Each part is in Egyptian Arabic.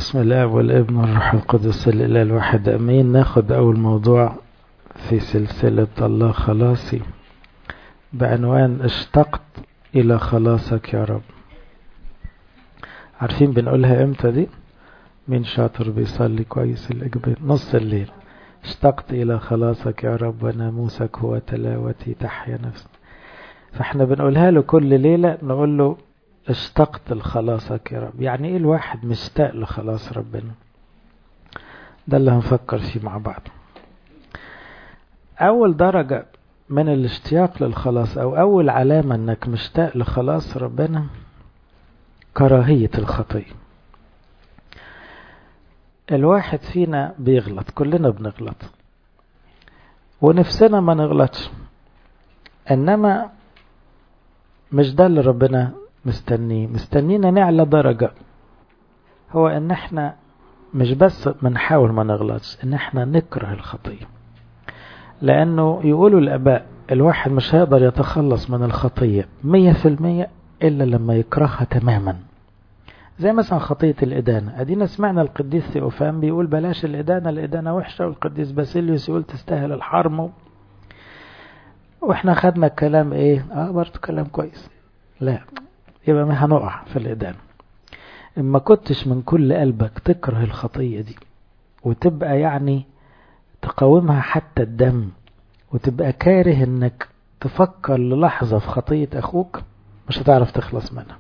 بسم الله والابن والروح القدس الإله الواحد أمين ناخد أول موضوع في سلسلة الله خلاصي بعنوان اشتقت إلى خلاصك يا رب عارفين بنقولها امتى دي مين شاطر بيصلي كويس الإجابة نص الليل اشتقت إلى خلاصك يا رب وناموسك هو تلاوتي تحيا نفسي فاحنا بنقولها له كل ليلة نقول له اشتقت لخلاصك يا رب يعني ايه الواحد مشتاق لخلاص ربنا ده اللي هنفكر فيه مع بعض اول درجة من الاشتياق للخلاص او اول علامة انك مشتاق لخلاص ربنا كراهية الخطية الواحد فينا بيغلط كلنا بنغلط ونفسنا ما نغلطش انما مش ده اللي ربنا مستنيه مستنينا نعلى درجة هو ان احنا مش بس بنحاول ما نغلطش ان احنا نكره الخطية لانه يقولوا الاباء الواحد مش هيقدر يتخلص من الخطية مية في المية الا لما يكرهها تماما زي مثلا خطية الإدانة أدينا سمعنا القديس ثيوفان بيقول بلاش الإدانة الإدانة وحشة والقديس باسيليوس يقول تستاهل الحرم واحنا خدنا الكلام ايه اه برضه كلام كويس لا يبقى ما هنقع في الإدانة إما كنتش من كل قلبك تكره الخطية دي وتبقى يعني تقاومها حتى الدم وتبقى كاره انك تفكر للحظة في خطية أخوك مش هتعرف تخلص منها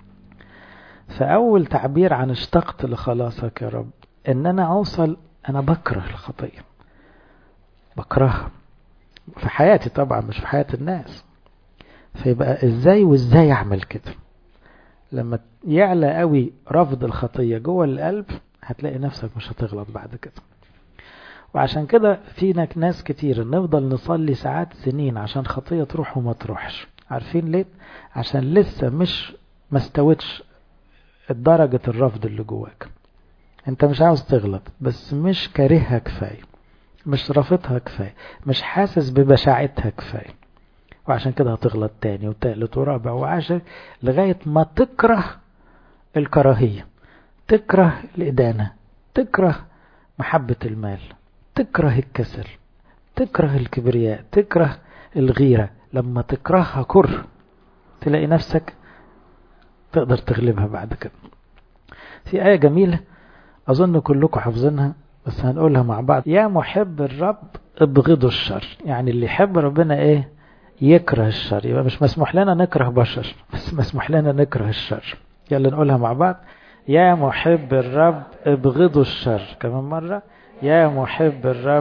فأول تعبير عن اشتقت لخلاصك يا رب إن أنا أوصل أنا بكره الخطية بكرهها في حياتي طبعا مش في حياة الناس فيبقى ازاي وازاي اعمل كده لما يعلى قوي رفض الخطية جوه القلب هتلاقي نفسك مش هتغلط بعد كده وعشان كده فينا ناس كتير نفضل نصلي ساعات سنين عشان خطية تروح وما تروحش عارفين ليه عشان لسه مش ما استوتش درجة الرفض اللي جواك انت مش عاوز تغلط بس مش كارهها كفاية مش رافضها كفاية مش حاسس ببشاعتها كفاية وعشان كده هتغلط تاني وتالت ورابع وعاشر لغاية ما تكره الكراهية تكره الإدانة تكره محبة المال تكره الكسل تكره الكبرياء تكره الغيرة لما تكرهها كره تلاقي نفسك تقدر تغلبها بعد كده في آية جميلة أظن كلكم حافظينها بس هنقولها مع بعض يا محب الرب ابغضوا الشر يعني اللي يحب ربنا ايه يكره الشر يبقى مش مسموح لنا نكره بشر بس مسموح لنا نكره الشر يلا نقولها مع بعض يا محب الرب ابغضوا الشر كمان مرة يا محب الرب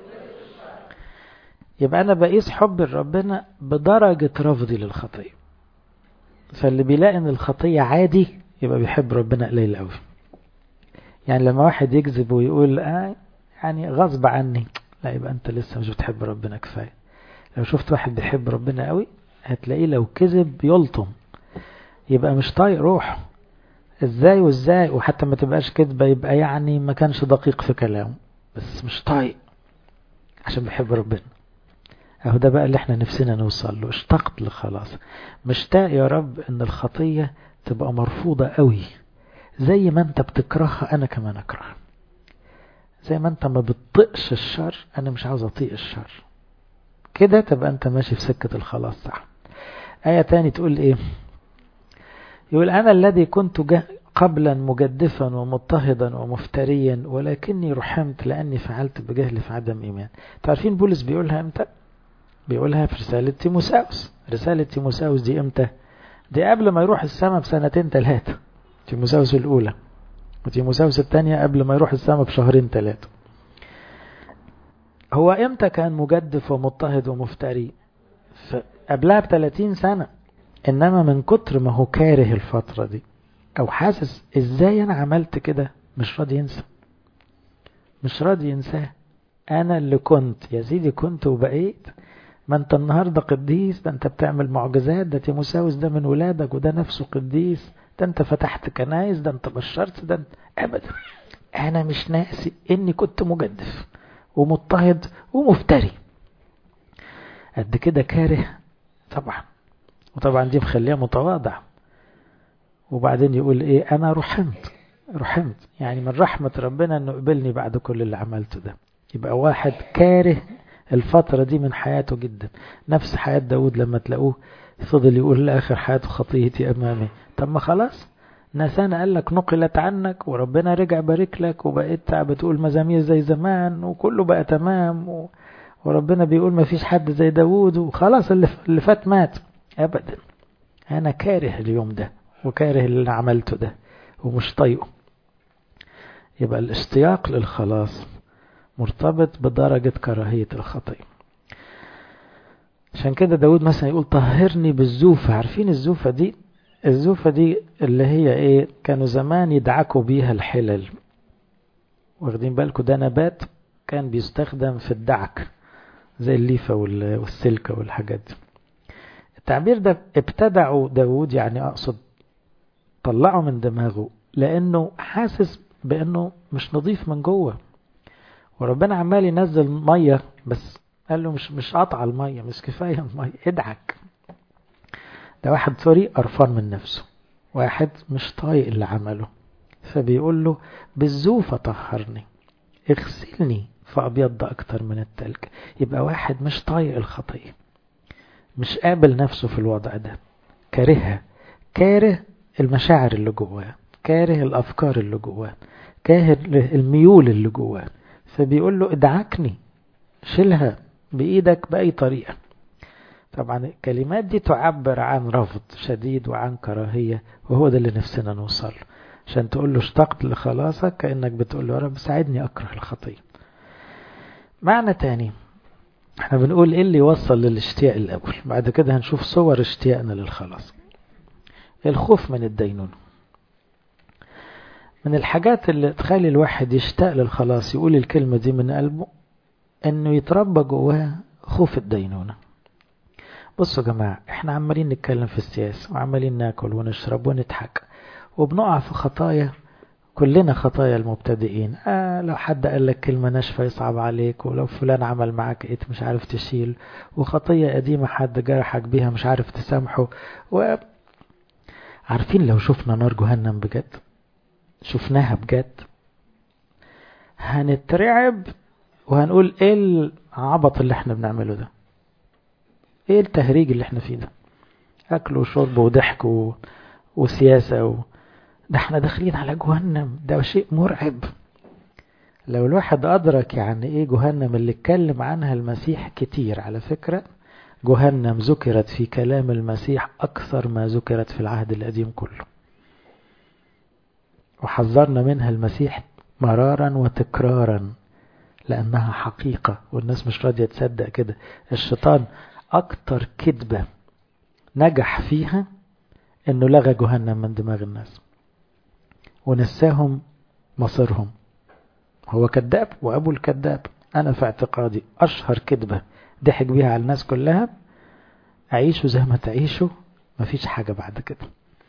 يبقى أنا بقيس حب ربنا بدرجة رفضي للخطية فاللي بيلاقي ان الخطية عادي يبقى بيحب ربنا قليل قوي يعني لما واحد يكذب ويقول آه يعني غصب عني لا يبقى انت لسه مش بتحب ربنا كفايه لو شفت واحد بيحب ربنا قوي هتلاقيه لو كذب يلطم يبقى مش طايق روحه ازاي وازاي وحتى ما تبقاش كذبة يبقى يعني ما كانش دقيق في كلامه بس مش طايق عشان بيحب ربنا اهو ده بقى اللي احنا نفسنا نوصل له اشتقت لخلاص مشتاق يا رب ان الخطية تبقى مرفوضة قوي زي ما انت بتكرهها انا كمان اكرهها زي ما انت ما بتطقش الشر انا مش عاوز اطيق الشر كده تبقى انت ماشي في سكة الخلاص صح آية تاني تقول ايه يقول انا الذي كنت قبلا مجدفا ومضطهدا ومفتريا ولكني رحمت لاني فعلت بجهل في عدم ايمان تعرفين بولس بيقولها امتى بيقولها في رسالة تيموساوس رسالة تيموساوس دي امتى دي قبل ما يروح السماء بسنتين ثلاثة تيموساوس الأولى وتيموساوس الثانية قبل ما يروح السماء بشهرين ثلاثة هو امتى كان مجدف ومضطهد ومفتري قبلها بثلاثين سنة انما من كتر ما هو كاره الفترة دي او حاسس ازاي انا عملت كده مش راضي ينسى مش راضي ينساه انا اللي كنت يا سيدي كنت وبقيت ما انت النهاردة قديس ده انت بتعمل معجزات ده تيموساوس ده من ولادك وده نفسه قديس ده انت فتحت كنايس ده انت بشرت ده انت ابدا انا مش ناسي اني كنت مجدف ومضطهد ومفتري قد كده كاره طبعا وطبعا دي مخليه متواضع وبعدين يقول ايه انا رحمت رحمت يعني من رحمة ربنا انه قبلني بعد كل اللي عملته ده يبقى واحد كاره الفترة دي من حياته جدا نفس حياة داود لما تلاقوه فضل يقول لآخر حياته خطيتي أمامي طب ما خلاص نسان قال لك نقلت عنك وربنا رجع بارك لك وبقيت بتقول مزامير زي زمان وكله بقى تمام و... وربنا بيقول ما فيش حد زي داود وخلاص اللي, اللي فات مات أبدا أنا كاره اليوم ده وكاره اللي عملته ده ومش طايقه يبقى الاشتياق للخلاص مرتبط بدرجة كراهية الخطية عشان كده داود مثلا يقول طهرني بالزوفة عارفين الزوفة دي الزوفة دي اللي هي ايه كانوا زمان يدعكوا بيها الحلل واخدين بالكم ده نبات كان بيستخدم في الدعك زي الليفة والسلكة والحاجات دي التعبير ده ابتدعوا داود يعني أقصد طلعوا من دماغه لأنه حاسس بأنه مش نظيف من جوه وربنا عمال ينزل مية بس قال له مش مش قطع المية مش كفاية المية ادعك ده واحد سوري قرفان من نفسه واحد مش طايق اللي عمله فبيقول له بالزوفة طهرني اغسلني فأبيض أكتر من التلج يبقى واحد مش طايق الخطية مش قابل نفسه في الوضع ده كارهها كاره المشاعر اللي جواه كاره الأفكار اللي جواه كاره الميول اللي جواه فبيقول له ادعكني شيلها بإيدك بأي طريقة طبعا الكلمات دي تعبر عن رفض شديد وعن كراهية وهو ده اللي نفسنا نوصل عشان تقول له اشتقت لخلاصك كأنك بتقول له يا رب ساعدني أكره الخطية معنى تاني احنا بنقول ايه اللي يوصل للاشتياق الأول بعد كده هنشوف صور اشتياقنا للخلاص الخوف من الدينونة من الحاجات اللي تخلي الواحد يشتاق للخلاص يقول الكلمة دي من قلبه انه يتربى جواه خوف الدينونة بصوا يا جماعة احنا عمالين نتكلم في السياسة وعمالين ناكل ونشرب ونضحك وبنقع في خطايا كلنا خطايا المبتدئين آه لو حد قال لك كلمة ناشفة يصعب عليك ولو فلان عمل معاك ايه مش عارف تشيل وخطية قديمة حد جرحك بيها مش عارف تسامحه و عارفين لو شفنا نار جهنم بجد شفناها بجد هنترعب وهنقول ايه العبط اللي احنا بنعمله ده ايه التهريج اللي احنا فيه ده اكل وشرب وضحك و... وسياسة و... ده احنا داخلين على جهنم ده شيء مرعب لو الواحد أدرك يعني ايه جهنم اللي اتكلم عنها المسيح كتير على فكرة جهنم ذكرت في كلام المسيح أكثر ما ذكرت في العهد القديم كله وحذرنا منها المسيح مرارا وتكرارا لأنها حقيقة والناس مش راضية تصدق كده الشيطان أكتر كذبة نجح فيها إنه لغى جهنم من دماغ الناس ونساهم مصيرهم هو كذاب وأبو الكذاب أنا في اعتقادي أشهر كذبة ضحك بيها على الناس كلها عيشوا زي ما تعيشوا مفيش حاجة بعد كده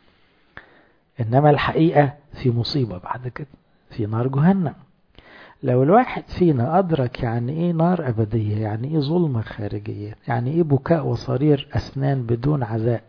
إنما الحقيقة في مصيبة بعد كده في نار جهنم لو الواحد فينا أدرك يعني إيه نار أبدية يعني إيه ظلمة خارجية يعني إيه بكاء وصرير أسنان بدون عزاء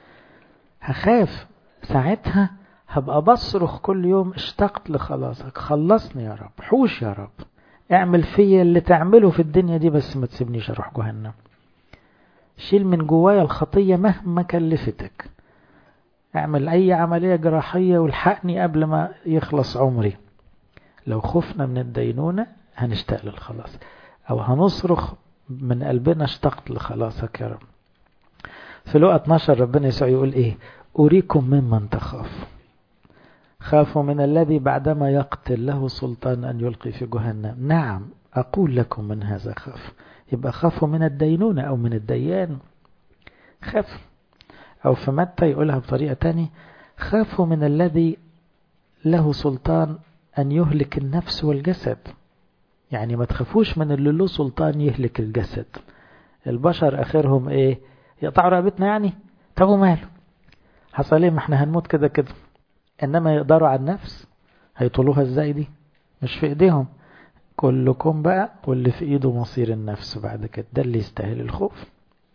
هخاف ساعتها هبقى بصرخ كل يوم اشتقت لخلاصك خلصني يا رب حوش يا رب اعمل فيا اللي تعمله في الدنيا دي بس ما تسيبنيش اروح جهنم شيل من جوايا الخطية مهما كلفتك اعمل اي عملية جراحية والحقني قبل ما يخلص عمري لو خفنا من الدينونة هنشتاق للخلاص او هنصرخ من قلبنا اشتقت لخلاصك يا رب في لقى 12 ربنا يسوع يقول ايه أريكم ممن تخاف خافوا من الذي بعدما يقتل له سلطان أن يلقي في جهنم نعم أقول لكم من هذا خاف يبقى خافوا من الدينونة أو من الديان خاف أو في متى يقولها بطريقة تانية خافوا من الذي له سلطان أن يهلك النفس والجسد يعني ما تخافوش من اللي له سلطان يهلك الجسد البشر آخرهم إيه يقطعوا رقبتنا يعني طب ماله حصل ايه ما احنا هنموت كده كده انما يقدروا على النفس هيطولوها ازاي دي مش في ايديهم كلكم بقى واللي في ايده مصير النفس بعد كده ده اللي يستاهل الخوف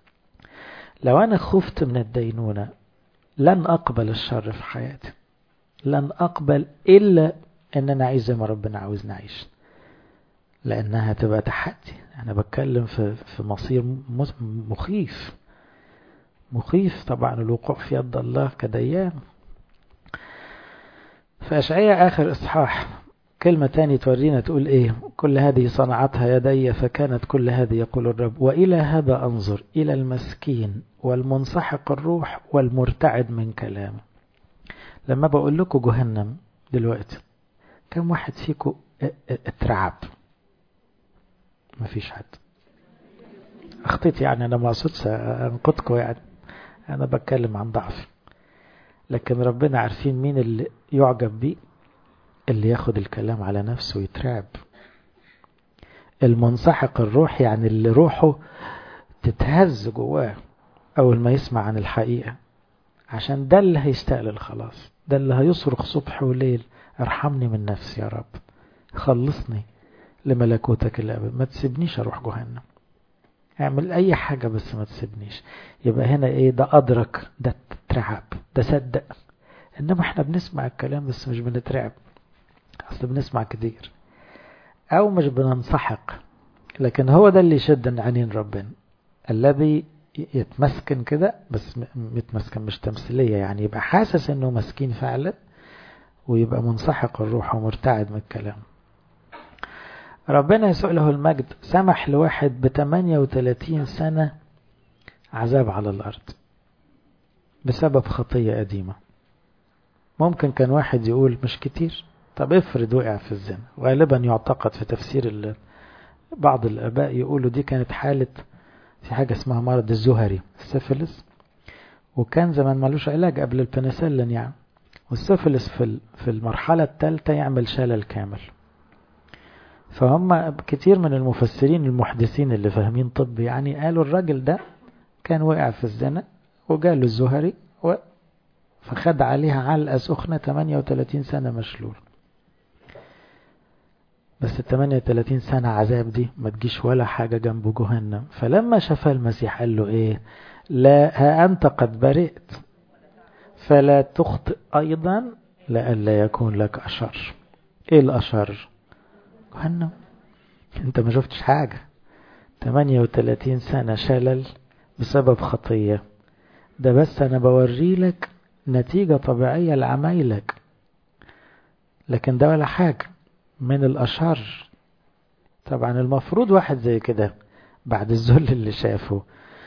لو انا خفت من الدينونة لن اقبل الشر في حياتي لن أقبل إلا أن أنا أعيش زي ما ربنا عاوزني أعيش لأنها تبقى تحدي أنا بتكلم في, في مصير مخيف مخيف طبعا الوقوع في يد الله كديان فأشعية آخر إصحاح كلمة تاني تورينا تقول إيه كل هذه صنعتها يدي فكانت كل هذه يقول الرب وإلى هذا أنظر إلى المسكين والمنسحق الروح والمرتعد من كلامه لما بقول لكم جهنم دلوقتي كم واحد فيكم اترعب مفيش حد اخطيت يعني انا ما اقصدش انقذكم يعني انا بتكلم عن ضعفي لكن ربنا عارفين مين اللي يعجب بيه اللي ياخد الكلام على نفسه ويترعب المنسحق الروح يعني اللي روحه تتهز جواه اول ما يسمع عن الحقيقة عشان ده اللي هيشتاق للخلاص ده اللي هيصرخ صبح وليل ارحمني من نفسي يا رب خلصني لملكوتك الأبد ما تسيبنيش أروح جهنم اعمل أي حاجة بس ما تسيبنيش يبقى هنا إيه ده أدرك ده ترعب ده صدق إنما إحنا بنسمع الكلام بس مش بنترعب أصل بنسمع كتير أو مش بننسحق لكن هو ده اللي يشد عينين ربنا الذي يتمسكن كده بس متمسكن مش تمثيلية يعني يبقى حاسس إنه مسكين فعلا ويبقى منسحق الروح ومرتعد من الكلام ربنا يسوع له المجد سمح لواحد ب 38 سنة عذاب على الأرض بسبب خطية قديمة ممكن كان واحد يقول مش كتير طب افرض وقع في الزنا غالبا يعتقد في تفسير بعض الآباء يقولوا دي كانت حالة في حاجة اسمها مرض الزهري السفلس وكان زمان ملوش علاج قبل البنسلين يعني والسفلس في في المرحلة الثالثة يعمل شلل كامل فهم كتير من المفسرين المحدثين اللي فاهمين طب يعني قالوا الراجل ده كان وقع في الزنا وجاله الزهري و فخد عليها علقة سخنة 38 سنة مشلول بس ال 38 سنة عذاب دي ما تجيش ولا حاجة جنب جهنم فلما شاف المسيح قال له ايه لا ها أنت قد برئت فلا تخطئ أيضا لئلا يكون لك أشر ايه الأشر جهنم انت ما شفتش حاجة 38 سنة شلل بسبب خطية ده بس انا بوري لك نتيجة طبيعية لعمايلك لكن ده ولا حاجة من الأشر طبعا المفروض واحد زي كده بعد الذل اللي شافه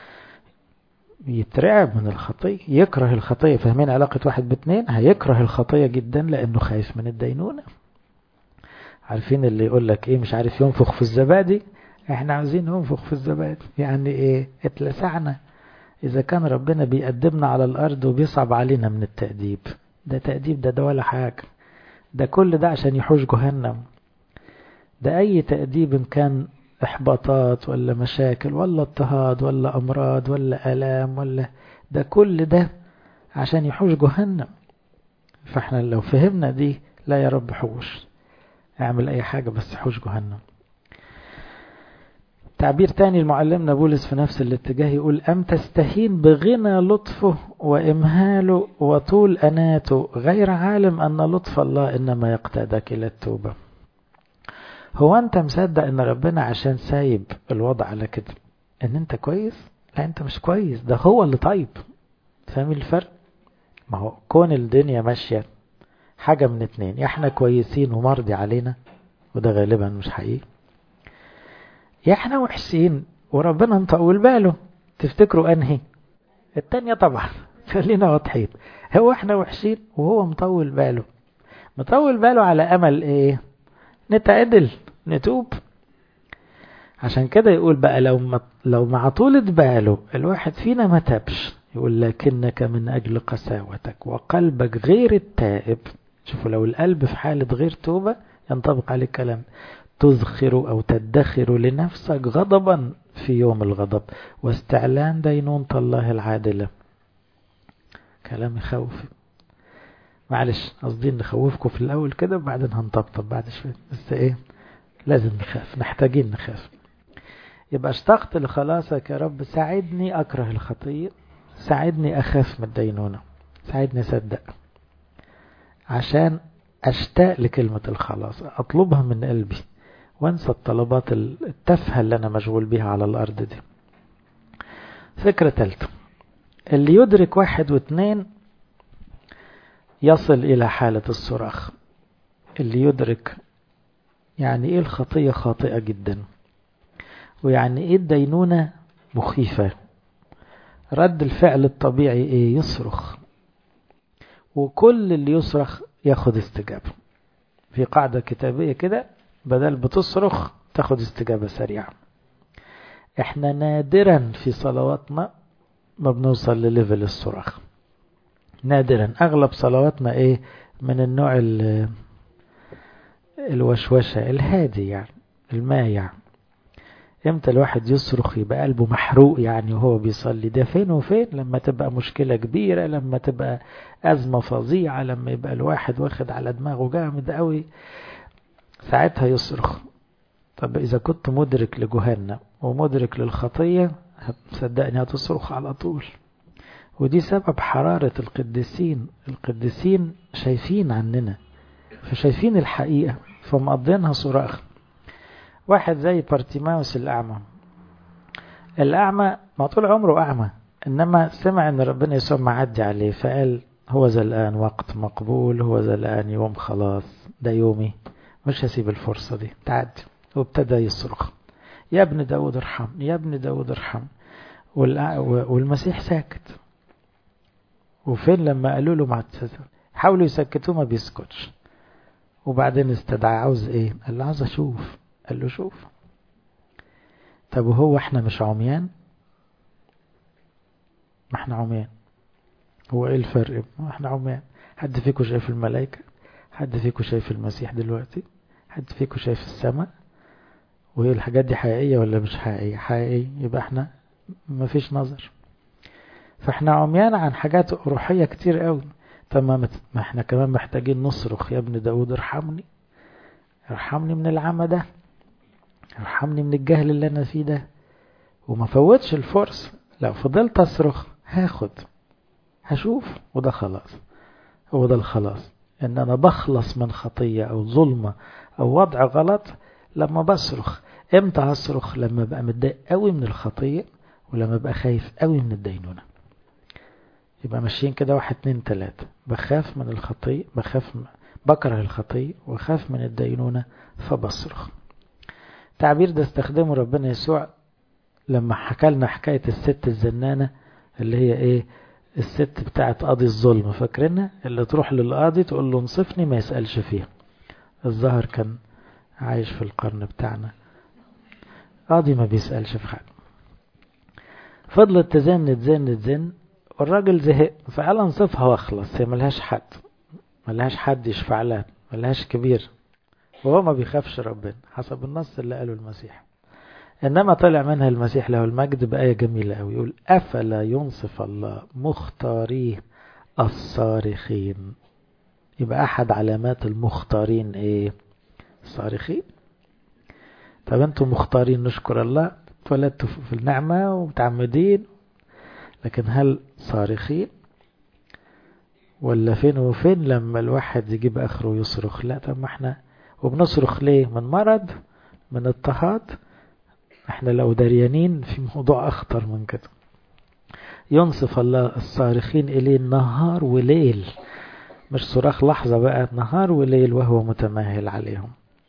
يترعب من الخطية يكره الخطية فاهمين علاقة واحد باتنين هيكره الخطية جدا لأنه خايف من الدينونة عارفين اللي يقول لك ايه مش عارف ينفخ في الزبادي احنا عاوزين ننفخ في الزبادي يعني ايه اتلسعنا اذا كان ربنا بيقدمنا على الارض وبيصعب علينا من التأديب ده تأديب ده ده ولا حاجة ده كل ده عشان يحوش جهنم ده اي تأديب كان احباطات ولا مشاكل ولا اضطهاد ولا امراض ولا الام ولا ده كل ده عشان يحوش جهنم فاحنا لو فهمنا دي لا يا رب حوش اعمل اي حاجة بس حوش جهنم تعبير تاني المعلمنا بولس في نفس الاتجاه يقول أم تستهين بغنى لطفه وإمهاله وطول أناته غير عالم أن لطف الله إنما يقتادك إلى التوبة هو أنت مصدق أن ربنا عشان سايب الوضع على كده أن أنت كويس لا أنت مش كويس ده هو اللي طيب فاهم الفرق ما هو كون الدنيا ماشية حاجة من اتنين يا احنا كويسين ومرضي علينا وده غالبا مش حقيقي يا احنا وحشين وربنا مطول باله تفتكروا انهي التانية طبعا خلينا واضحين هو احنا وحشين وهو مطول باله مطول باله على امل ايه نتعدل نتوب عشان كده يقول بقى لو ما لو مع طولة باله الواحد فينا ما تابش يقول لكنك من أجل قساوتك وقلبك غير التائب شوفوا لو القلب في حالة غير توبة ينطبق عليه الكلام تذخر أو تدخر لنفسك غضبا في يوم الغضب واستعلان دينونة الله العادلة كلام يخوف معلش قصدي نخوفكم في الأول كده وبعدين هنطبطب بعد شوية بس إيه لازم نخاف محتاجين نخاف يبقى اشتقت لخلاصك يا رب ساعدني أكره الخطية ساعدني أخاف من الدينونة ساعدني أصدق عشان أشتاق لكلمة الخلاص أطلبها من قلبي وانسى الطلبات التافهة اللي أنا مشغول بيها على الأرض دي فكرة ثالثة اللي يدرك واحد واثنين يصل إلى حالة الصراخ اللي يدرك يعني إيه الخطية خاطئة جدا ويعني إيه الدينونة مخيفة رد الفعل الطبيعي إيه يصرخ وكل اللي يصرخ ياخد استجابة في قاعدة كتابية كده بدل بتصرخ تاخد استجابة سريعة احنا نادرا في صلواتنا ما بنوصل لليفل الصراخ نادرا اغلب صلواتنا ايه من النوع الوشوشة الهادي يعني المايع امتى الواحد يصرخ يبقى قلبه محروق يعني وهو بيصلي ده فين وفين لما تبقى مشكلة كبيرة لما تبقى أزمة فظيعة لما يبقى الواحد واخد على دماغه جامد قوي ساعتها يصرخ طب إذا كنت مدرك لجهنم ومدرك للخطية صدقني هتصرخ على طول ودي سبب حرارة القديسين القديسين شايفين عننا فشايفين الحقيقة فمقضينها صراخ واحد زي بارتيماوس الأعمى الأعمى ما طول عمره أعمى إنما سمع إن ربنا يسوع معدي عليه فقال هو ذا الآن وقت مقبول هو ذا الآن يوم خلاص ده يومي مش هسيب الفرصة دي تعدي وابتدى يصرخ يا ابن داود ارحم يا ابن داود ارحم والمسيح ساكت وفين لما قالوا له ما حاولوا يسكتوه ما بيسكتش وبعدين استدعى عاوز ايه قال له عاوز اشوف قال له شوف طب وهو احنا مش عميان ما احنا عميان هو ايه الفرق ما احنا عميان حد فيكم شايف الملائكة حد فيكم شايف المسيح دلوقتي حد فيكم شايف السماء وهي الحاجات دي حقيقية ولا مش حقيقية حقيقية يبقى احنا ما فيش نظر فاحنا عميان عن حاجات روحية كتير قوي طب ما احنا كمان محتاجين نصرخ يا ابن داود ارحمني ارحمني من العمى ده ارحمني من الجهل اللي انا فيه ده وما فوتش الفرصة لو فضلت اصرخ هاخد هشوف وده خلاص هو ده الخلاص ان انا بخلص من خطية او ظلمة او وضع غلط لما بصرخ امتى هصرخ لما بقى متضايق قوي من الخطية ولما بقى خايف قوي من الدينونة يبقى ماشيين كده واحد اتنين تلاتة بخاف من الخطية بخاف من بكره الخطية وخاف من الدينونة فبصرخ التعبير ده استخدمه ربنا يسوع لما حكى لنا حكاية الست الزنانة اللي هي ايه الست بتاعت قاضي الظلم فاكرينها اللي تروح للقاضي تقول له انصفني ما يسألش فيها الظاهر كان عايش في القرن بتاعنا قاضي ما بيسألش في حاجة فضلت تزن تزن تزن والراجل زهق فقال انصفها واخلص هي ملهاش حد ملهاش حد يشفع لها ملهاش كبير وهو ما بيخافش ربنا حسب النص اللي قاله المسيح إنما طلع منها المسيح له المجد بآية جميلة أوي يقول أفلا ينصف الله مختاريه الصارخين يبقى أحد علامات المختارين إيه الصارخين طب أنتم مختارين نشكر الله اتولدتوا في النعمة ومتعمدين لكن هل صارخين ولا فين وفين لما الواحد يجيب آخره ويصرخ لا طب ما احنا وبنصرخ ليه من مرض من اضطهاد احنا لو دريانين في موضوع اخطر من كده ينصف الله الصارخين اليه نهار وليل مش صراخ لحظة بقى نهار وليل وهو متماهل عليهم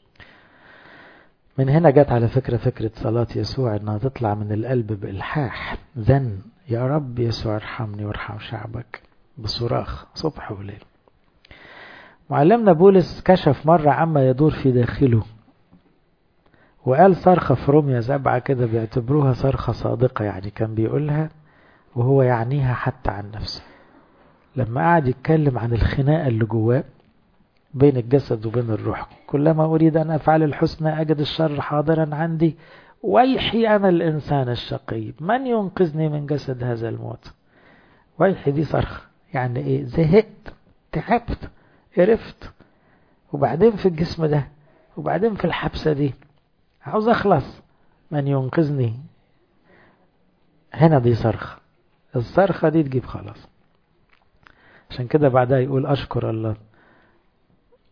من هنا جت على فكرة فكرة صلاة يسوع انها تطلع من القلب بإلحاح زن يا رب يسوع ارحمني وارحم شعبك بصراخ صبح وليل معلمنا بولس كشف مرة عما يدور في داخله وقال صرخة في روميا سبعة كده بيعتبروها صرخة صادقة يعني كان بيقولها وهو يعنيها حتى عن نفسه لما قعد يتكلم عن الخناقة اللي جواه بين الجسد وبين الروح كلما أريد أن أفعل الحسنى أجد الشر حاضرا عندي ويحي أنا الإنسان الشقي من ينقذني من جسد هذا الموت ويحي دي صرخة يعني إيه زهقت تعبت قرفت وبعدين في الجسم ده وبعدين في الحبسة دي عاوز أخلص من ينقذني هنا دي صرخة الصرخة دي تجيب خلاص عشان كده بعدها يقول أشكر الله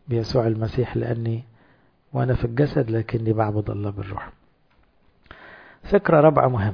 بيسوع المسيح لأني وأنا في الجسد لكني بعبد الله بالروح فكرة رابعة مهم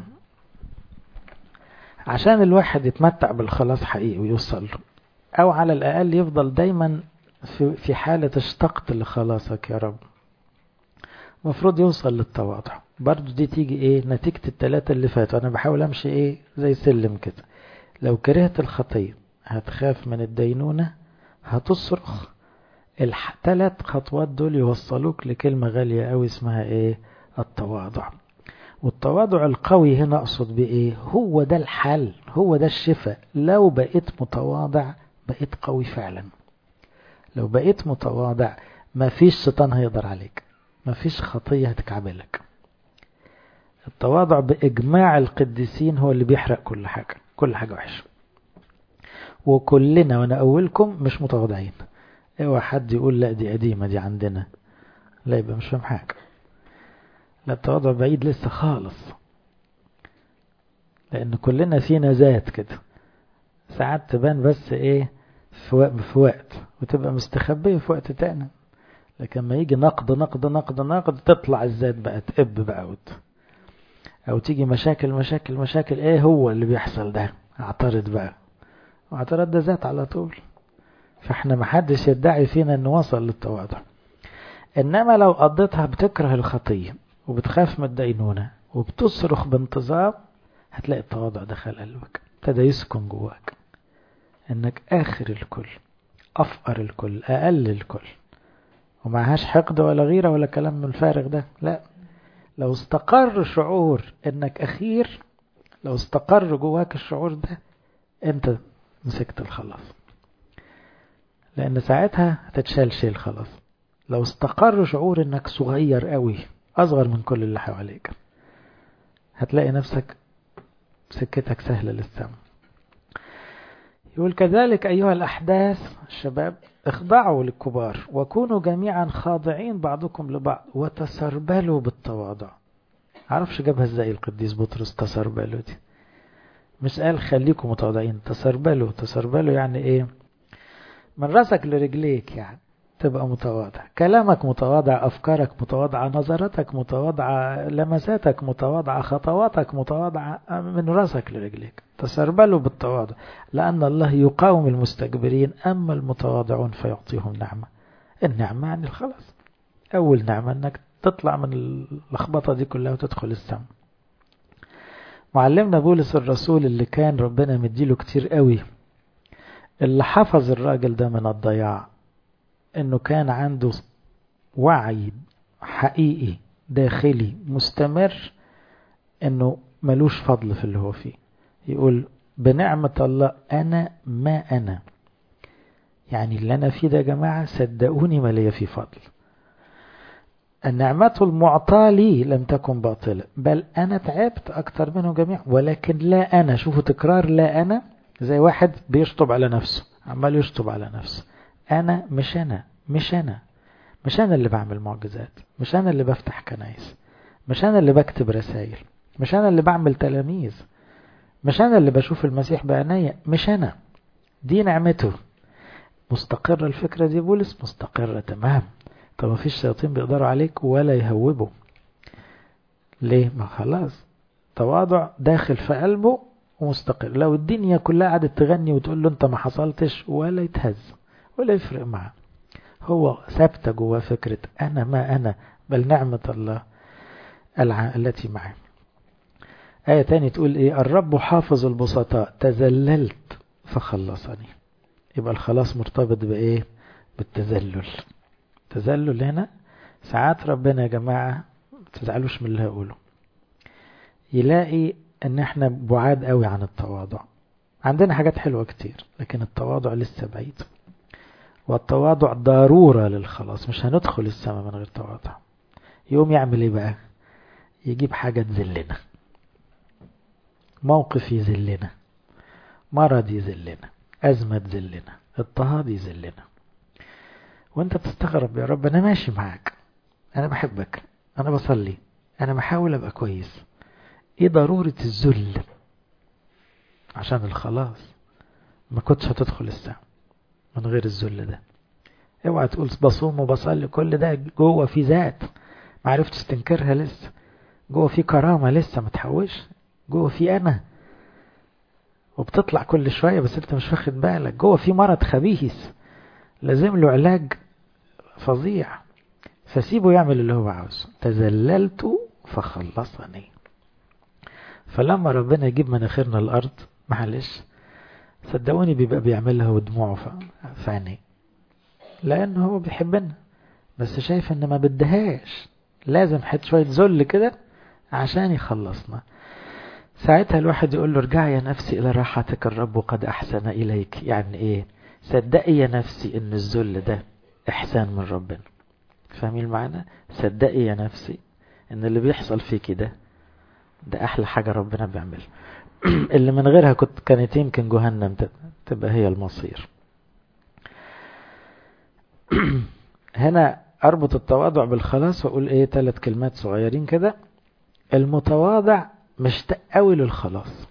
عشان الواحد يتمتع بالخلاص حقيقي ويوصل له أو على الأقل يفضل دايما في, في حالة اشتقت لخلاصك يا رب المفروض يوصل للتواضع برضو دي تيجي ايه نتيجة التلاتة اللي فاتوا انا بحاول امشي ايه زي سلم كده لو كرهت الخطية هتخاف من الدينونة هتصرخ الثلاث خطوات دول يوصلوك لكلمة غالية قوي اسمها ايه التواضع والتواضع القوي هنا اقصد بايه هو ده الحل هو ده الشفاء لو بقيت متواضع بقيت قوي فعلا لو بقيت متواضع ما فيش شيطان هيقدر عليك ما فيش خطية هتكعبلك التواضع بإجماع القديسين هو اللي بيحرق كل حاجة كل حاجة وحشة وكلنا وانا اولكم مش متواضعين اوعى حد يقول لا دي قديمة دي عندنا لا يبقى مش فاهم حاجة لا التواضع بعيد لسه خالص لان كلنا فينا ذات كده ساعات تبان بس ايه في وقت, في وقت وتبقى مستخبية في وقت تاني لكن ما يجي نقد نقد نقد نقد تطلع الذات بقى تقب بقى وت... او تيجي مشاكل مشاكل مشاكل ايه هو اللي بيحصل ده اعترض بقى واعتراض ده ذات على طول فاحنا محدش يدعي فينا انه وصل للتواضع انما لو قضيتها بتكره الخطية وبتخاف من الدينونة وبتصرخ بانتظام هتلاقي التواضع دخل قلبك ابتدى يسكن جواك انك اخر الكل افقر الكل اقل الكل ومعهاش حقد ولا غيرة ولا كلام من الفارغ ده لا لو استقر شعور انك اخير لو استقر جواك الشعور ده انت مسكت الخلاص لان ساعتها هتتشال شيل خلاص لو استقر شعور انك صغير قوي اصغر من كل اللي حواليك هتلاقي نفسك سكتك سهلة للسما يقول كذلك أيها الأحداث الشباب اخضعوا للكبار وكونوا جميعا خاضعين بعضكم لبعض وتسربلوا بالتواضع عرفش جابها ازاي القديس بطرس تسربلوا دي مش قال خليكم متواضعين تسربلوا تسربلوا يعني ايه من راسك لرجليك يعني تبقى متواضع كلامك متواضع أفكارك متواضعة نظراتك متواضعة لمساتك متواضعة خطواتك متواضعة من راسك لرجليك تسربلوا بالتواضع لأن الله يقاوم المستكبرين أما المتواضعون فيعطيهم نعمة النعمة يعني الخلاص أول نعمة أنك تطلع من اللخبطة دي كلها وتدخل السماء معلمنا بولس الرسول اللي كان ربنا مديله كتير قوي اللي حفظ الراجل ده من الضياع انه كان عنده وعي حقيقي داخلي مستمر انه ملوش فضل في اللي هو فيه يقول بنعمة الله انا ما انا يعني اللي انا فيه ده يا جماعة صدقوني ما ليا فيه فضل النعمة المعطاة لي لم تكن باطلة بل أنا تعبت أكثر منه جميع ولكن لا أنا شوفوا تكرار لا أنا زي واحد بيشطب على نفسه عمال يشطب على نفسه أنا مش أنا مش أنا مش أنا اللي بعمل معجزات مش أنا اللي بفتح كنايس مش أنا اللي بكتب رسائل مش أنا اللي بعمل تلاميذ مش أنا اللي بشوف المسيح بعينيا مش أنا دي نعمته مستقرة الفكرة دي بولس مستقرة تمام طب ما فيش شياطين بيقدروا عليك ولا يهوبوا ليه ما خلاص تواضع داخل في قلبه ومستقر لو الدنيا كلها قعدت تغني وتقول له انت ما حصلتش ولا يتهز ولا يفرق معاه هو ثابتة جواه فكرة أنا ما أنا بل نعمة الله التي معي آية تاني تقول إيه الرب حافظ البسطاء تذللت فخلصني يبقى الخلاص مرتبط بإيه بالتذلل تذلل هنا ساعات ربنا يا جماعة تزعلوش من اللي هقوله يلاقي ان احنا بعاد قوي عن التواضع عندنا حاجات حلوة كتير لكن التواضع لسه بعيد والتواضع ضرورة للخلاص مش هندخل السماء من غير تواضع يقوم يعمل ايه بقى يجيب حاجة تذلنا موقف يذلنا مرض يذلنا أزمة تذلنا اضطهاد يذلنا وانت تستغرب يا رب انا ماشي معاك انا بحبك انا بصلي انا بحاول ابقى كويس ايه ضرورة الذل عشان الخلاص ما كنتش هتدخل السماء من غير الذل ده اوعى تقول بصوم وبصلي كل ده جوه في ذات ما عرفتش تنكرها لسه جوه في كرامة لسه ما تحوش جوه في أنا وبتطلع كل شوية بس انت مش واخد بالك جوه في مرض خبيث لازم له علاج فظيع فسيبه يعمل اللي هو عاوزه تذللت فخلصني فلما ربنا يجيب مناخيرنا الأرض معلش صدقوني بيبقى بيعملها ودموعه في عينيه لأنه هو بيحبنا بس شايف ان ما بدهاش لازم حد شوية ذل كده عشان يخلصنا ساعتها الواحد يقول له ارجع يا نفسي إلى راحتك الرب قد أحسن إليك يعني إيه صدقي يا نفسي إن الذل ده إحسان من ربنا فاهمين المعنى صدقي يا نفسي إن اللي بيحصل فيك ده ده أحلى حاجة ربنا بيعملها اللي من غيرها كنت كانت يمكن جهنم تبقى هي المصير هنا أربط التواضع بالخلاص وأقول إيه ثلاث كلمات صغيرين كده المتواضع مشتاق قوي للخلاص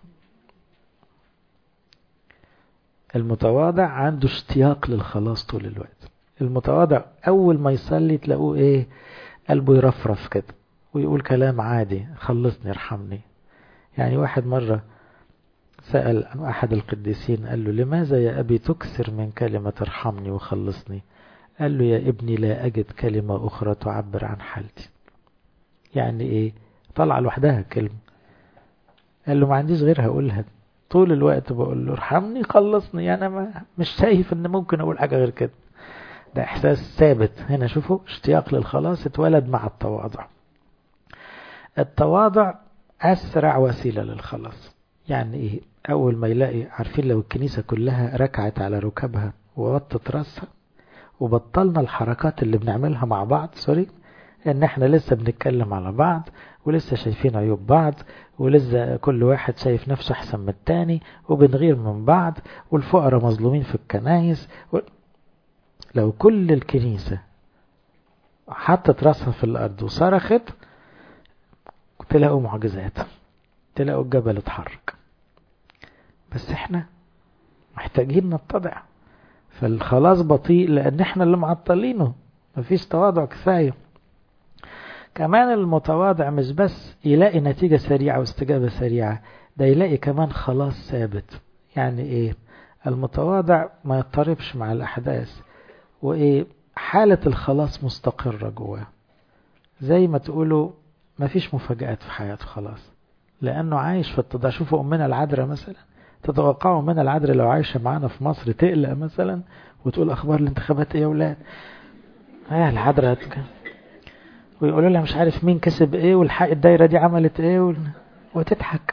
المتواضع عنده اشتياق للخلاص طول الوقت المتواضع أول ما يصلي تلاقوه إيه قلبه يرفرف كده ويقول كلام عادي خلصني ارحمني يعني واحد مرة سأل أحد القديسين قال له لماذا يا أبي تكثر من كلمة ارحمني وخلصني قال له يا ابني لا أجد كلمة أخرى تعبر عن حالتي يعني إيه طلع لوحدها كلمة قال له ما عنديش غيرها أقولها طول الوقت بقول له ارحمني خلصني أنا ما مش شايف إن ممكن أقول حاجة غير كده ده إحساس ثابت هنا شوفوا اشتياق للخلاص اتولد مع التواضع التواضع أسرع وسيلة للخلاص يعني إيه أول ما يلاقي عارفين لو الكنيسة كلها ركعت على ركبها ووطت راسها وبطلنا الحركات اللي بنعملها مع بعض سوري ان احنا لسه بنتكلم على بعض ولسه شايفين عيوب بعض ولسه كل واحد شايف نفسه احسن من التاني وبنغير من بعض والفقراء مظلومين في الكنايس و... لو كل الكنيسة حطت راسها في الارض وصرخت تلاقوا معجزات تلاقوا الجبل اتحرك بس احنا محتاجين نتضع فالخلاص بطيء لان احنا اللي معطلينه مفيش تواضع كفايه كمان المتواضع مش بس يلاقي نتيجة سريعة واستجابة سريعة ده يلاقي كمان خلاص ثابت يعني ايه المتواضع ما يضطربش مع الأحداث وايه حالة الخلاص مستقرة جواه زي ما تقولوا ما فيش مفاجآت في حياته خلاص لأنه عايش في التضاع شوفوا أمنا العذراء مثلا تتوقعوا أمنا العذراء لو عايشة معانا في مصر تقلق مثلا وتقول أخبار الانتخابات إيه يا ولاد هي العذراء ويقولوا لها مش عارف مين كسب ايه والحق الدايرة دي عملت ايه وال... وتضحك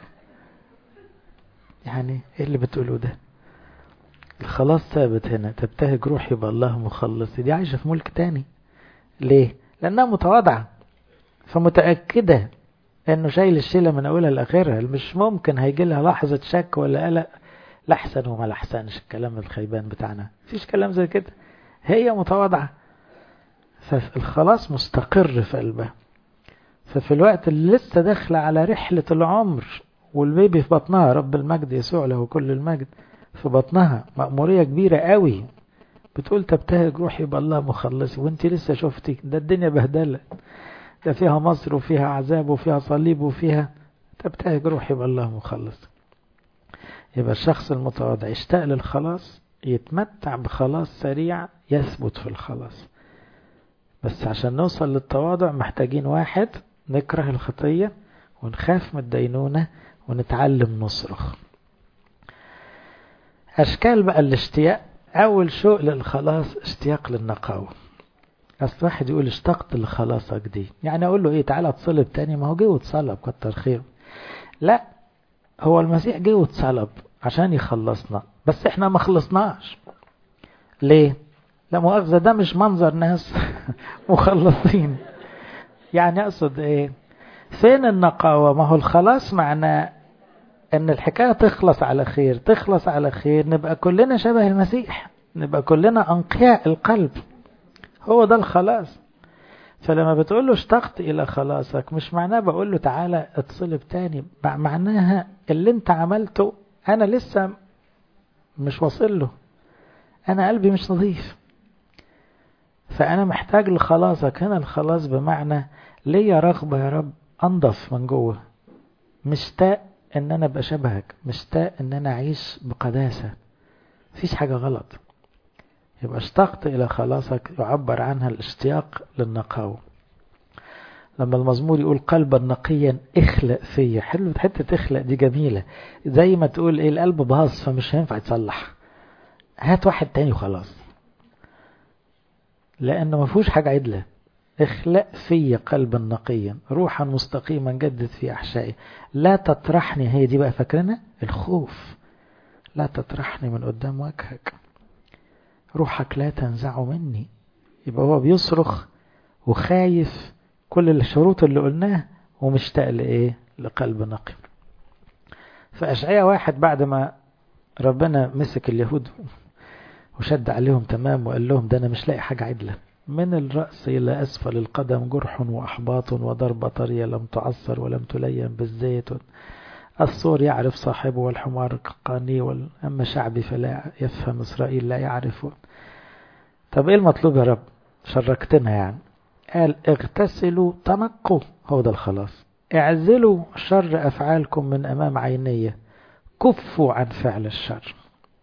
يعني ايه اللي بتقولوا ده الخلاص ثابت هنا تبتهج روحي بالله مخلص دي عايشة في ملك تاني ليه لانها متواضعة فمتأكدة انه شايل الشيلة من اولها لاخرها مش ممكن هيجي لها لحظة شك ولا قلق لحسن وما لحسنش الكلام الخيبان بتاعنا مفيش كلام زي كده هي متواضعة فالخلاص مستقر في قلبها ففي الوقت اللي لسه داخلة على رحلة العمر والبيبي في بطنها رب المجد يسوع له كل المجد في بطنها مأمورية كبيرة قوي بتقول تبتهج روحي بالله مخلصي وانت لسه شفتي ده الدنيا بهدلة ده فيها مصر وفيها عذاب وفيها صليب وفيها تبتهج روحي بالله مخلص يبقى الشخص المتواضع يشتاق للخلاص يتمتع بخلاص سريع يثبت في الخلاص بس عشان نوصل للتواضع محتاجين واحد نكره الخطية ونخاف من الدينونة ونتعلم نصرخ أشكال بقى الاشتياق أول شوق للخلاص اشتياق للنقاوة أصل واحد يقول اشتقت لخلاصك دي يعني أقول له إيه تعالى تصلب تاني ما هو جه وتصلب كتر خير لا هو المسيح جه وتصلب عشان يخلصنا بس احنا ما خلصناش ليه لا مؤاخذة ده مش منظر ناس مخلصين يعني أقصد إيه فين النقاوة ما هو الخلاص معناه أن الحكاية تخلص على خير تخلص على خير نبقى كلنا شبه المسيح نبقى كلنا أنقياء القلب هو ده الخلاص فلما بتقول له اشتقت إلى خلاصك مش معناه بقول له تعالى اتصلب تاني معناها اللي انت عملته أنا لسه مش واصل له أنا قلبي مش نظيف فأنا محتاج لخلاصك هنا الخلاص بمعنى ليا رغبة يا رب أنضف من جوه مشتاق ان انا ابقى شبهك مشتاق ان انا اعيش بقداسة مفيش حاجة غلط يبقى اشتقت الى خلاصك يعبر عنها الاشتياق للنقاوة لما المزمور يقول قلبا نقيا اخلق فيا حلو حتة اخلق دي جميلة زي ما تقول ايه القلب باظ فمش هينفع يتصلح هات واحد تاني وخلاص لانه ما فيهوش حاجة عدلة اخلق في قلبا نقيا روحا مستقيما جدد في احشائي لا تطرحني هي دي بقى فاكرنا الخوف لا تطرحني من قدام وجهك روحك لا تنزعه مني يبقى هو بيصرخ وخايف كل الشروط اللي قلناها ومشتاق لايه لقلب نقي فأشعية واحد بعد ما ربنا مسك اليهود وشد عليهم تمام وقال لهم ده أنا مش لاقي حاجة عدلة من الرأس إلى أسفل القدم جرح وأحباط وضربة طرية لم تعصر ولم تلين بالزيت الصور يعرف صاحبه والحمار قاني أما شعبي فلا يفهم إسرائيل لا يعرف طب إيه المطلوب يا رب شركتنا يعني قال اغتسلوا تنقوا هو ده الخلاص اعزلوا شر أفعالكم من أمام عيني كفوا عن فعل الشر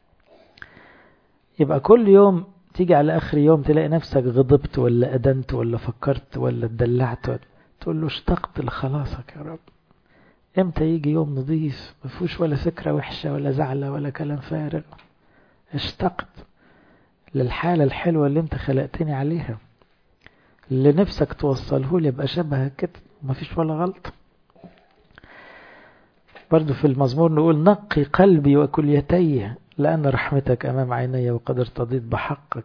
يبقى كل يوم تيجي على آخر يوم تلاقي نفسك غضبت ولا أدنت ولا فكرت ولا اتدلعت تقول له اشتقت لخلاصك يا رب امتى يجي يوم نظيف ما فيهوش ولا فكرة وحشة ولا زعلة ولا كلام فارغ اشتقت للحالة الحلوة اللي انت خلقتني عليها اللي نفسك توصله لي يبقى شبهك كده مفيش ولا غلط برضو في المزمور نقول نقي قلبي وكليتي لأن رحمتك أمام عيني وقد ارتضيت بحقك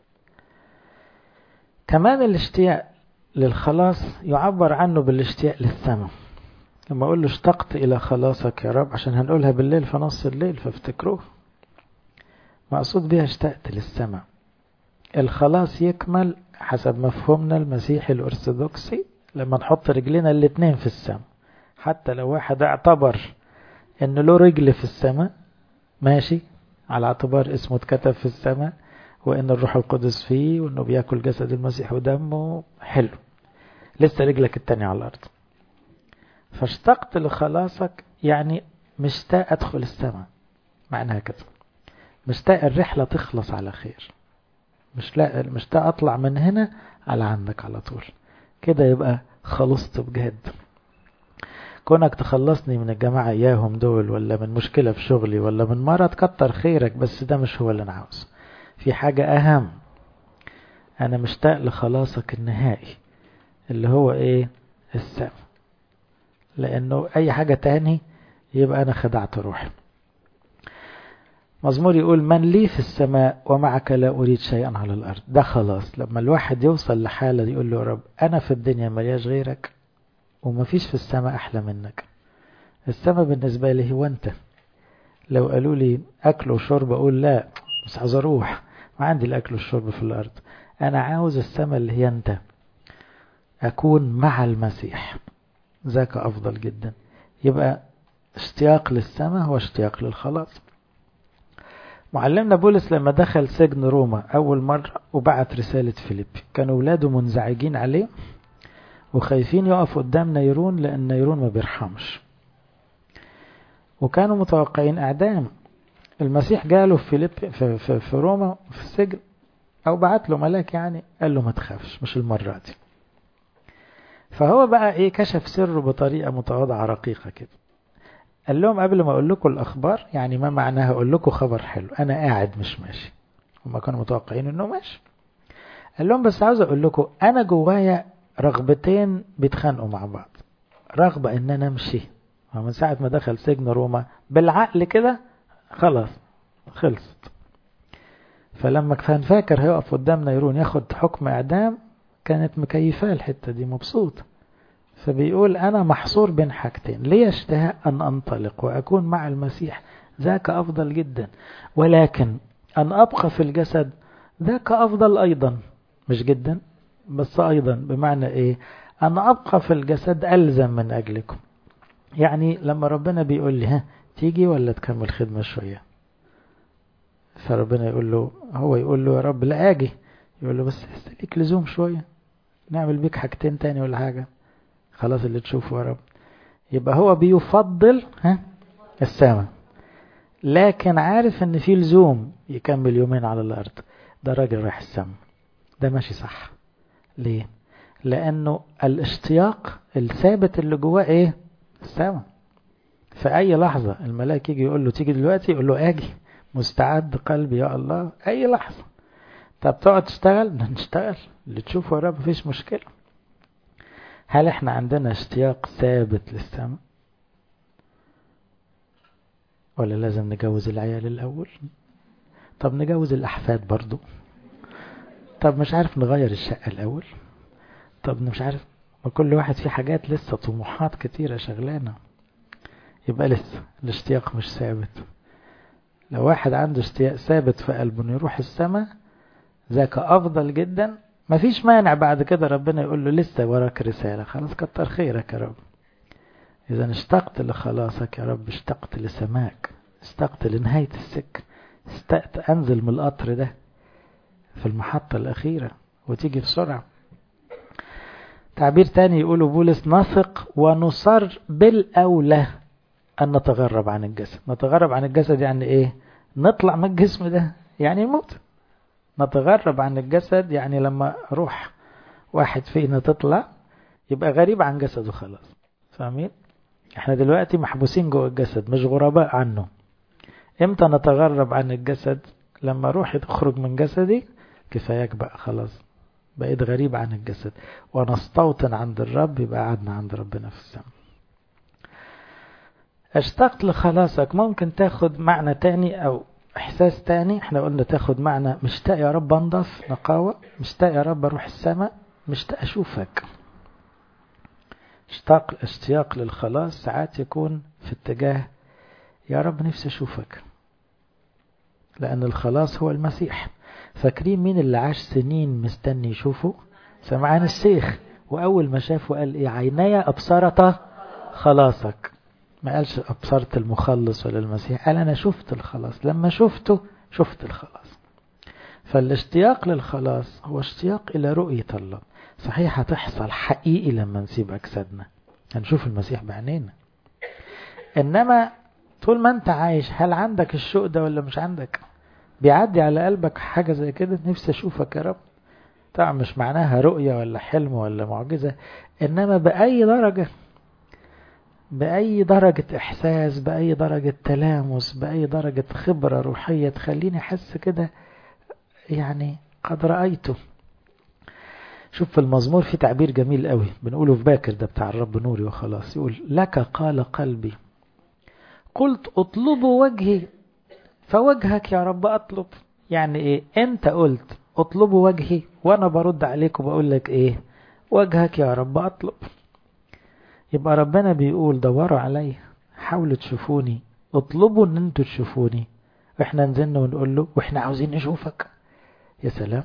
كمان الاشتياق للخلاص يعبر عنه بالاشتياق للسماء لما أقول له اشتقت إلى خلاصك يا رب عشان هنقولها بالليل في نص الليل فافتكروه مقصود بها اشتقت للسماء الخلاص يكمل حسب مفهومنا المسيحي الأرثوذكسي لما نحط رجلنا الاتنين في السماء حتى لو واحد اعتبر ان له رجل في السماء ماشي على اعتبار اسمه اتكتب في السماء وان الروح القدس فيه وانه بياكل جسد المسيح ودمه حلو لسه رجلك التانية على الارض فاشتقت لخلاصك يعني مشتاق ادخل السماء معناها كده مشتاق الرحلة تخلص على خير مش لا مشتاق اطلع من هنا على عندك على طول كده يبقى خلصت بجد كونك تخلصني من الجماعة إياهم دول ولا من مشكلة في شغلي ولا من مرض كتر خيرك بس ده مش هو اللي أنا عاوزه في حاجة أهم أنا مشتاق لخلاصك النهائي اللي هو إيه السماء لأنه أي حاجة تاني يبقى أنا خدعت روحي مزمور يقول من لي في السماء ومعك لا أريد شيئا على الأرض ده خلاص لما الواحد يوصل لحالة يقول له يا رب أنا في الدنيا ملياش غيرك ومفيش في السماء أحلى منك السماء بالنسبة لي هو أنت لو قالوا لي أكل وشرب أقول لا مش عاوز أروح ما عندي الأكل والشرب في الأرض أنا عاوز السماء اللي هي أنت أكون مع المسيح ذاك أفضل جدا يبقى اشتياق للسماء هو اشتياق للخلاص معلمنا بولس لما دخل سجن روما أول مرة وبعت رسالة فيليب كانوا ولاده منزعجين عليه وخايفين يقف قدام نيرون لأن نيرون ما بيرحمش وكانوا متوقعين إعدام المسيح جاله في فيليب في, في, في روما في السجن أو بعت له ملاك يعني قال له ما تخافش مش المرة دي فهو بقى إيه كشف سره بطريقة متواضعة رقيقة كده قال لهم قبل ما أقول لكم الأخبار يعني ما معناها أقول لكم خبر حلو أنا قاعد مش ماشي هما كانوا متوقعين إنه ماشي قال لهم بس عاوز أقول لكم أنا جوايا رغبتين بيتخانقوا مع بعض رغبة إن أنا أمشي من ساعة ما دخل سجن روما بالعقل كده خلاص خلصت فلما كان فاكر هيقف قدام نيرون ياخد حكم إعدام كانت مكيفاه الحتة دي مبسوط فبيقول أنا محصور بين حاجتين لي اشتهاء أن أنطلق وأكون مع المسيح ذاك أفضل جدا ولكن أن أبقى في الجسد ذاك أفضل أيضا مش جدا بس أيضا بمعنى إيه أن أبقى في الجسد ألزم من أجلكم يعني لما ربنا بيقول لي ها تيجي ولا تكمل خدمة شوية فربنا يقول له هو يقول له يا رب لا أجي يقول له بس ليك لزوم شوية نعمل بيك حاجتين تاني ولا حاجة خلاص اللي تشوفه يا رب يبقى هو بيفضل ها السماء لكن عارف ان في لزوم يكمل يومين على الارض ده راجل رايح السماء ده ماشي صح ليه لانه الاشتياق الثابت اللي جواه ايه السماء في اي لحظة الملاك يجي يقول له تيجي دلوقتي يقول له اجي مستعد قلبي يا الله اي لحظة طب تقعد تشتغل نشتغل اللي تشوفه يا رب مفيش مشكلة هل احنا عندنا اشتياق ثابت للسماء ولا لازم نجوز العيال الاول طب نجوز الاحفاد برضو طب مش عارف نغير الشقة الاول طب مش عارف وكل واحد فيه حاجات لسه طموحات كتيرة شغلانة يبقى لسه الاشتياق مش ثابت لو واحد عنده اشتياق ثابت في قلبه انه يروح السماء ذاك افضل جدا مفيش مانع بعد كده ربنا يقول له لسه وراك رسالة خلاص كتر خيرك يا رب إذا اشتقت لخلاصك يا رب اشتقت لسماك اشتقت لنهاية السكة اشتقت أنزل من القطر ده في المحطة الأخيرة وتيجي بسرعة تعبير تاني يقوله بولس نثق ونصر بالأولى أن نتغرب عن الجسد نتغرب عن الجسد يعني إيه نطلع من الجسم ده يعني نموت نتغرب عن الجسد يعني لما روح واحد فينا تطلع يبقى غريب عن جسده خلاص فاهمين احنا دلوقتي محبوسين جوه الجسد مش غرباء عنه امتى نتغرب عن الجسد لما روحي تخرج من جسدي كفاياك بقى خلاص بقيت غريب عن الجسد ونستوطن عند الرب يبقى قعدنا عند ربنا في السماء اشتقت لخلاصك ممكن تاخد معنى تاني او احساس تاني احنا قلنا تاخد معنى مشتاق يا رب انضف نقاوة مشتاق يا رب اروح السماء مشتاق اشوفك اشتاق اشتياق للخلاص ساعات يكون في اتجاه يا رب نفسي اشوفك لان الخلاص هو المسيح فاكرين مين اللي عاش سنين مستني يشوفه سمعان الشيخ واول ما شافه قال ايه عيني ابصرت خلاصك ما قالش ابصرت المخلص ولا المسيح قال انا شفت الخلاص لما شفته شفت الخلاص فالاشتياق للخلاص هو اشتياق الى رؤية الله صحيح هتحصل حقيقي لما نسيب أجسادنا هنشوف المسيح بعينينا إنما طول ما أنت عايش هل عندك الشوق ده ولا مش عندك بيعدي على قلبك حاجة زي كده نفسي أشوفك يا رب طبعا مش معناها رؤية ولا حلم ولا معجزة إنما بأي درجة بأي درجة إحساس بأي درجة تلامس بأي درجة خبرة روحية تخليني أحس كده يعني قد رأيته شوف في المزمور في تعبير جميل قوي بنقوله في باكر ده بتاع الرب نوري وخلاص يقول لك قال قلبي قلت اطلبوا وجهي فوجهك يا رب اطلب يعني ايه انت قلت اطلبوا وجهي وانا برد عليك وبقول لك ايه وجهك يا رب اطلب يبقى ربنا بيقول دوروا عليا حاولوا تشوفوني اطلبوا ان انتوا تشوفوني واحنا نزلنا ونقول له واحنا عاوزين نشوفك يا سلام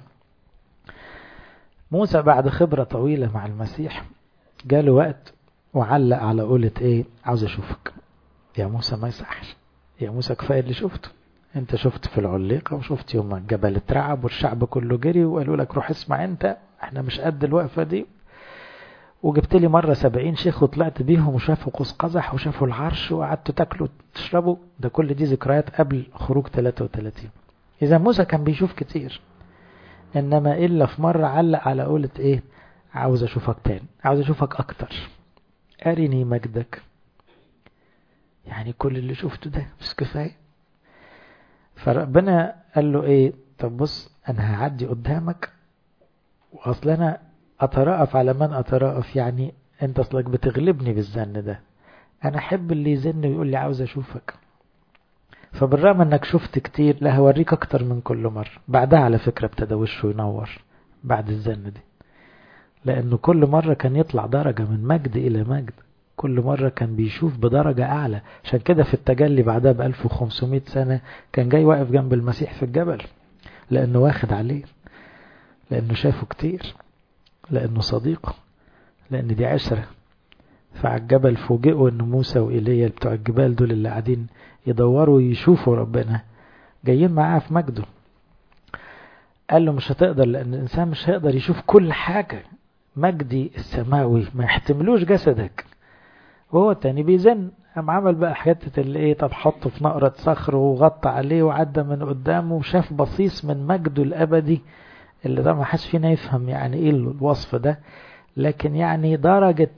موسى بعد خبرة طويلة مع المسيح جاله وقت وعلق على قولة ايه عاوز اشوفك يا موسى ما يصحش يا موسى كفاية اللي شفته انت شفت في العليقة وشفت يوم الجبل اترعب والشعب كله جري وقالوا لك روح اسمع انت احنا مش قد الوقفة دي وجبت لي مرة سبعين شيخ وطلعت بيهم وشافوا قوس قزح وشافوا العرش وقعدتوا تاكلوا وتشربوا ده كل دي ذكريات قبل خروج 33 إذا موسى كان بيشوف كتير إنما إلا في مرة علق على قولة إيه عاوز أشوفك تاني عاوز أشوفك أكتر أرني مجدك يعني كل اللي شفته ده مش كفاية فربنا قال له إيه طب بص أنا هعدي قدامك وأصل أنا أترأف على من أترأف يعني أنت أصلك بتغلبني بالزن ده أنا أحب اللي يزن ويقول لي عاوز أشوفك فبالرغم انك شفت كتير لا هوريك اكتر من كل مرة بعدها على فكرة ابتدى وشه ينور بعد الزن دي لانه كل مرة كان يطلع درجة من مجد الى مجد كل مرة كان بيشوف بدرجة اعلى عشان كده في التجلي بعدها ب 1500 سنة كان جاي واقف جنب المسيح في الجبل لانه واخد عليه لانه شافه كتير لانه صديقه لان دي عشرة فعلى الجبل فوجئوا ان موسى وإيليا بتوع الجبال دول اللي قاعدين يدوروا يشوفوا ربنا جايين معاه في مجده قال له مش هتقدر لأن الإنسان مش هيقدر يشوف كل حاجة مجدي السماوي ما يحتملوش جسدك وهو التاني بيزن قام عمل بقى حتة اللي ايه طب حطه في نقرة صخر وغطى عليه وعدى من قدامه وشاف بصيص من مجده الأبدي اللي طبعا ما حدش فينا يفهم يعني ايه الوصف ده لكن يعني درجة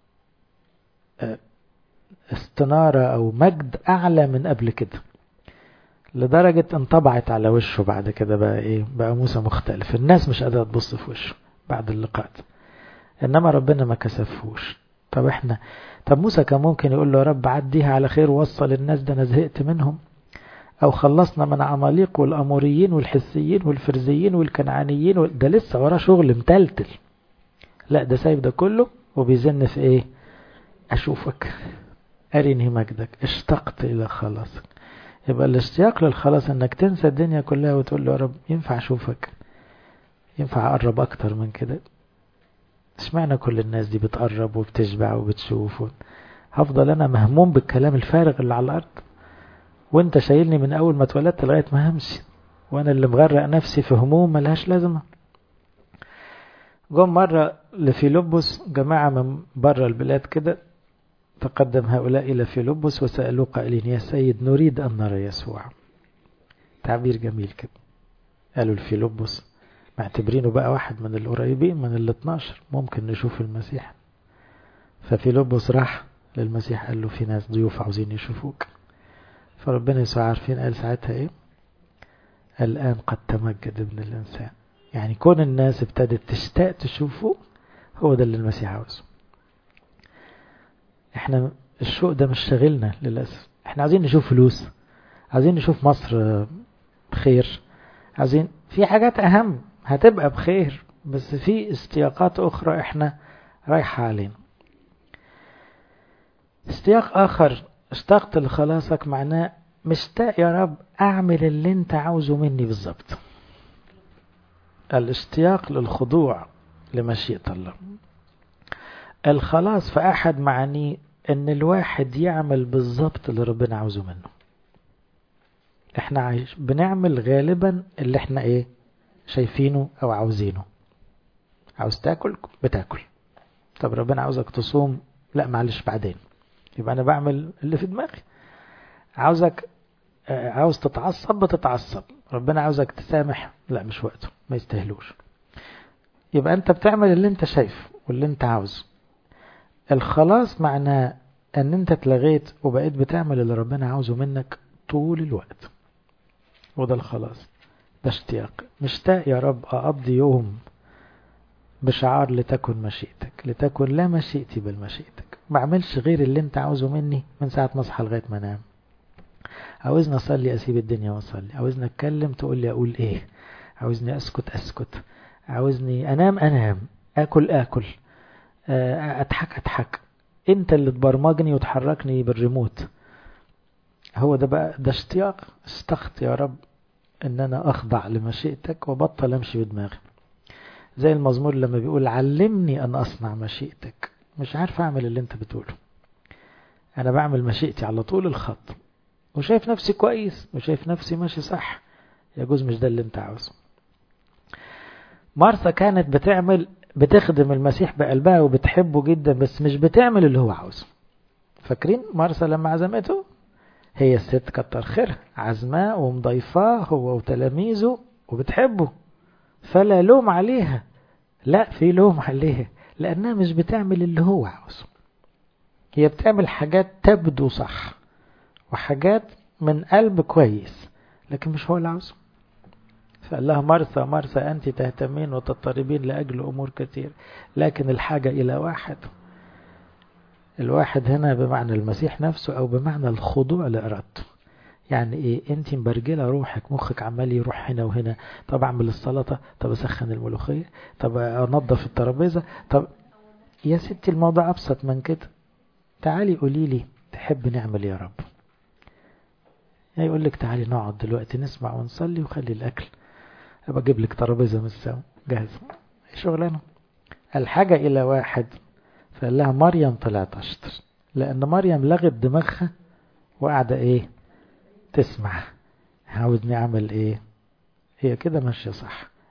استنارة أو مجد أعلى من قبل كده لدرجة انطبعت على وشه بعد كده بقى ايه بقى موسى مختلف الناس مش قادرة تبص في وشه بعد اللقاء انما ربنا ما كسفوش طب احنا طب موسى كان ممكن يقول له يا رب عديها على خير وصل الناس ده انا زهقت منهم او خلصنا من عماليق والاموريين والحسيين والفرزيين والكنعانيين وال... ده لسه وراه شغل متلتل لا ده سايب ده كله وبيزن في ايه اشوفك ارني مجدك اشتقت الى خلاصك يبقى الاشتياق للخلاص انك تنسى الدنيا كلها وتقول له يا رب ينفع اشوفك ينفع اقرب اكتر من كده اشمعنى كل الناس دي بتقرب وبتشبع وبتشوف هفضل انا مهموم بالكلام الفارغ اللي على الارض وانت شايلني من اول ما اتولدت لغايه ما همشي وانا اللي مغرق نفسي في هموم ملهاش لازمه جم مره لفيلبس جماعه من بره البلاد كده تقدم هؤلاء إلى فيلبس وسألوه قائلين يا سيد نريد أن نرى يسوع تعبير جميل كده قالوا لفيلبس معتبرينه بقى واحد من القريبين من ال 12 ممكن نشوف المسيح ففيلبس راح للمسيح قال له في ناس ضيوف عاوزين يشوفوك فربنا يسوع عارفين قال ساعتها ايه الآن قد تمجد ابن الإنسان يعني كون الناس ابتدت تشتاق تشوفه هو ده اللي المسيح عاوزه احنا الشوق ده مش شاغلنا للأسف احنا عايزين نشوف فلوس عايزين نشوف مصر بخير عايزين في حاجات أهم هتبقى بخير بس في استياقات أخرى احنا رايحة علينا استياق آخر اشتقت لخلاصك معناه مشتاق يا رب أعمل اللي أنت عاوزه مني بالظبط الاشتياق للخضوع لمشيئة الله الخلاص في أحد معانيه ان الواحد يعمل بالظبط اللي ربنا عاوزه منه احنا عايش بنعمل غالبا اللي احنا ايه شايفينه او عاوزينه عاوز تاكل بتاكل طب ربنا عاوزك تصوم لا معلش بعدين يبقى انا بعمل اللي في دماغي عاوزك عاوز تتعصب بتتعصب ربنا عاوزك تسامح لا مش وقته ما يستاهلوش يبقى انت بتعمل اللي انت شايفه واللي انت عاوزه الخلاص معناه ان انت اتلغيت وبقيت بتعمل اللي ربنا عاوزه منك طول الوقت وده الخلاص ده اشتياق مشتاق يا رب اقضي يوم بشعار لتكن مشيئتك لتكن لا مشيئتي بل مشيئتك ما اعملش غير اللي انت عاوزه مني من ساعة ما اصحى لغاية ما انام عاوزني اصلي اسيب الدنيا واصلي عاوزني اتكلم تقول لي اقول ايه عاوزني اسكت اسكت عاوزني انام انام اكل اكل اضحك اضحك انت اللي تبرمجني وتحركني بالريموت هو ده بقى ده اشتياق اشتقت يا رب ان انا اخضع لمشيئتك وبطل امشي بدماغي زي المزمور لما بيقول علمني ان اصنع مشيئتك مش عارف اعمل اللي انت بتقوله انا بعمل مشيئتي على طول الخط وشايف نفسي كويس وشايف نفسي ماشي صح يجوز مش ده اللي انت عاوزه مارثا كانت بتعمل بتخدم المسيح بقلبها وبتحبه جدا بس مش بتعمل اللي هو عاوزه فاكرين مارسا لما عزمته هي الست كتر خيرها عزماه ومضيفاه هو وتلاميذه وبتحبه فلا لوم عليها لا في لوم عليها لأنها مش بتعمل اللي هو عاوزه هي بتعمل حاجات تبدو صح وحاجات من قلب كويس لكن مش هو اللي عاوزه فقال لها مرثى مرثى أنت تهتمين وتضطربين لأجل أمور كثير لكن الحاجة إلى واحد الواحد هنا بمعنى المسيح نفسه أو بمعنى الخضوع لإرادته يعني إيه أنت مبرجلة روحك مخك عمال يروح هنا وهنا طب أعمل السلطة طب أسخن الملوخية طب أنظف الترابيزة طب يا ستي الموضوع أبسط من كده تعالي قولي لي تحب نعمل يا رب يقول لك تعالي نقعد دلوقتي نسمع ونصلي وخلي الأكل أبقى أجيب لك ترابيزة من السما جاهزة شغلانة الحاجة إلى واحد فقال لها مريم طلعت أشطر لأن مريم لغت دماغها وقاعدة إيه تسمع عاوزني أعمل إيه هي كده ماشية صح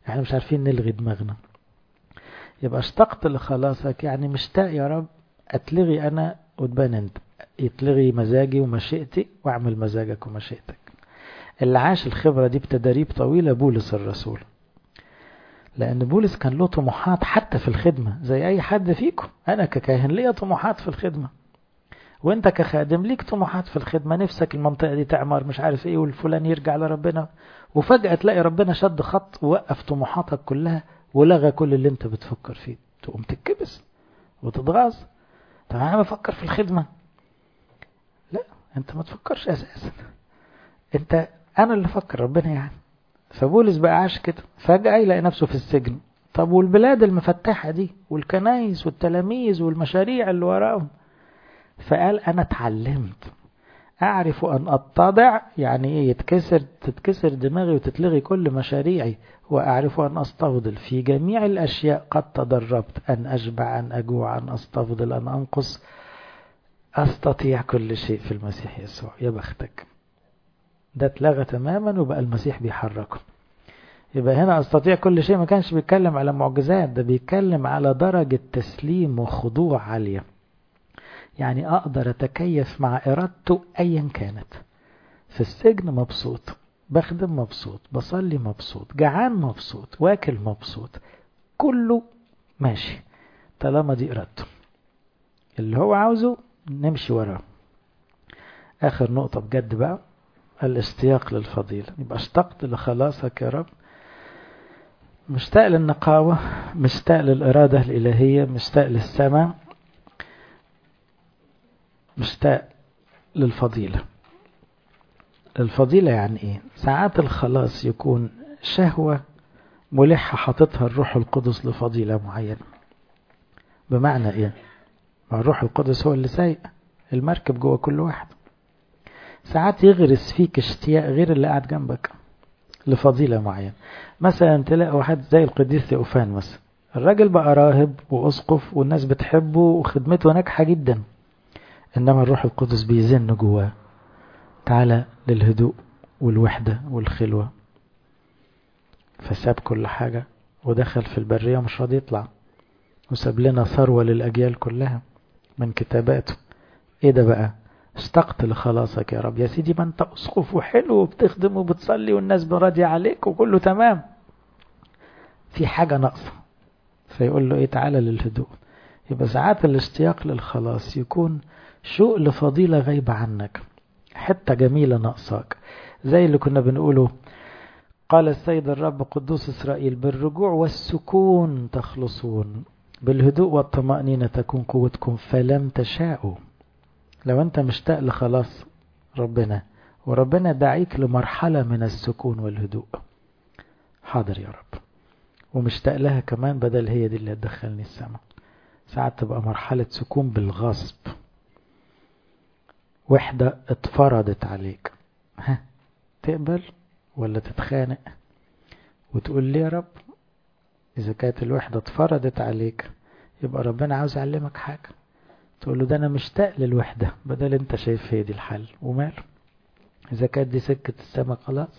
يعني مش عارفين نلغي دماغنا يبقى اشتقت لخلاصك يعني مشتاق يا رب اتلغي انا وتبان انت يتلغي مزاجي ومشيئتي واعمل مزاجك ومشيئتك اللي عاش الخبرة دي بتدريب طويلة بولس الرسول لأن بولس كان له طموحات حتى في الخدمة زي أي حد فيكم أنا ككاهن ليا طموحات في الخدمة وانت كخادم ليك طموحات في الخدمة نفسك المنطقة دي تعمر مش عارف ايه والفلان يرجع لربنا وفجأة تلاقي ربنا شد خط ووقف طموحاتك كلها ولغى كل اللي انت بتفكر فيه تقوم تتكبس وتتغاظ طب انا بفكر في الخدمة لا انت ما تفكرش اساسا انت انا اللي فكر ربنا يعني فبولس بقى عاش كده فجأة يلاقي نفسه في السجن طب والبلاد المفتحة دي والكنايس والتلاميذ والمشاريع اللي وراهم فقال أنا اتعلمت أعرف أن أتضع يعني إيه يتكسر تتكسر دماغي وتتلغي كل مشاريعي وأعرف أن أستفضل في جميع الأشياء قد تدربت أن أشبع أن أجوع أن أستفضل أن أنقص أستطيع كل شيء في المسيح يسوع يا بختك ده اتلغى تماما وبقى المسيح بيحركه يبقى هنا استطيع كل شيء ما كانش بيتكلم على معجزات ده بيتكلم على درجة تسليم وخضوع عالية يعني اقدر اتكيف مع ارادته ايا كانت في السجن مبسوط بخدم مبسوط بصلي مبسوط جعان مبسوط واكل مبسوط كله ماشي طالما دي ارادته اللي هو عاوزه نمشي وراه اخر نقطة بجد بقى الاشتياق للفضيلة يبقى اشتقت لخلاصك يا رب مشتاق للنقاوة مشتاق للإرادة الإلهية مشتاق للسماء مشتاق للفضيلة الفضيلة يعني ايه ساعات الخلاص يكون شهوة ملحة حاططها الروح القدس لفضيلة معينة بمعنى ايه ما الروح القدس هو اللي سايق المركب جوه كل واحد ساعات يغرس فيك اشتياق غير اللي قاعد جنبك لفضيلة معينة مثلا تلاقي واحد زي القديس ثيوفان مثلا الراجل بقى راهب وأسقف والناس بتحبه وخدمته ناجحة جدا إنما الروح القدس بيزن جواه تعالى للهدوء والوحدة والخلوة فساب كل حاجة ودخل في البرية مش راضي يطلع وساب لنا ثروة للأجيال كلها من كتاباته ايه ده بقى اشتقت لخلاصك يا رب يا سيدي ما انت اسقف وحلو وبتخدم وبتصلي والناس راضية عليك وكله تمام في حاجة ناقصة فيقول له ايه تعالى للهدوء يبقى ساعات الاشتياق للخلاص يكون شوق لفضيلة غايبة عنك حتة جميلة ناقصاك زي اللي كنا بنقوله قال السيد الرب قدوس إسرائيل بالرجوع والسكون تخلصون بالهدوء والطمأنينة تكون قوتكم فلم تشاءوا لو أنت مشتاق لخلاص ربنا وربنا دعيك لمرحلة من السكون والهدوء حاضر يا رب ومشتاق لها كمان بدل هي دي اللي هتدخلني السماء ساعات تبقى مرحلة سكون بالغصب وحدة اتفرضت عليك ها تقبل ولا تتخانق وتقول لي يا رب إذا كانت الوحدة اتفرضت عليك يبقى ربنا عاوز يعلمك حاجة تقول له ده أنا مشتاق للوحدة بدل أنت شايف هي دي الحل وماله إذا كانت دي سكة السما خلاص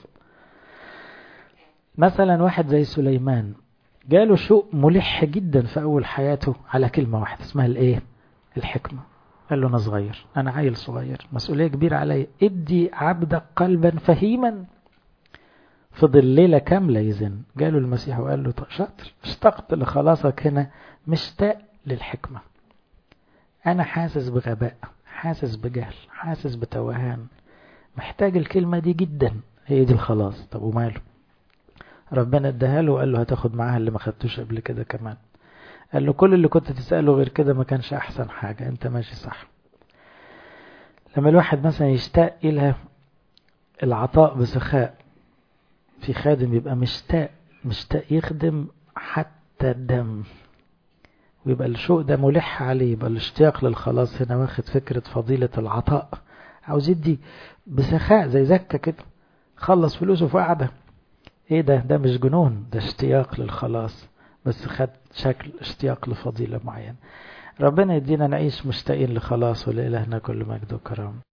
مثلا واحد زي سليمان جاله شوق ملح جدا في أول حياته على كلمة واحدة اسمها الإيه؟ الحكمة قال له أنا صغير أنا عيل صغير مسؤولية كبيرة علي ادي عبدك قلبا فهيما فضل ليلة كاملة يزن جاله المسيح وقال له شاطر اشتقت لخلاصك هنا مشتاق للحكمة أنا حاسس بغباء حاسس بجهل حاسس بتوهان محتاج الكلمة دي جدا هي دي الخلاص طب وماله ربنا اداها له وقال له هتاخد معاها اللي ما خدتوش قبل كده كمان قال له كل اللي كنت تسأله غير كده ما كانش أحسن حاجة أنت ماشي صح لما الواحد مثلا يشتاق إلى العطاء بسخاء في خادم يبقى مشتاق مشتاق يخدم حتى الدم ويبقى الشوق ده ملح عليه يبقى الاشتياق للخلاص هنا واخد فكرة فضيلة العطاء عاوز يدي بسخاء زي زكا كده خلص فلوسه في قعدة ايه ده ده مش جنون ده اشتياق للخلاص بس خد شكل اشتياق لفضيلة معين ربنا يدينا نعيش مشتاقين لخلاص ولإلهنا كل مجد وكرم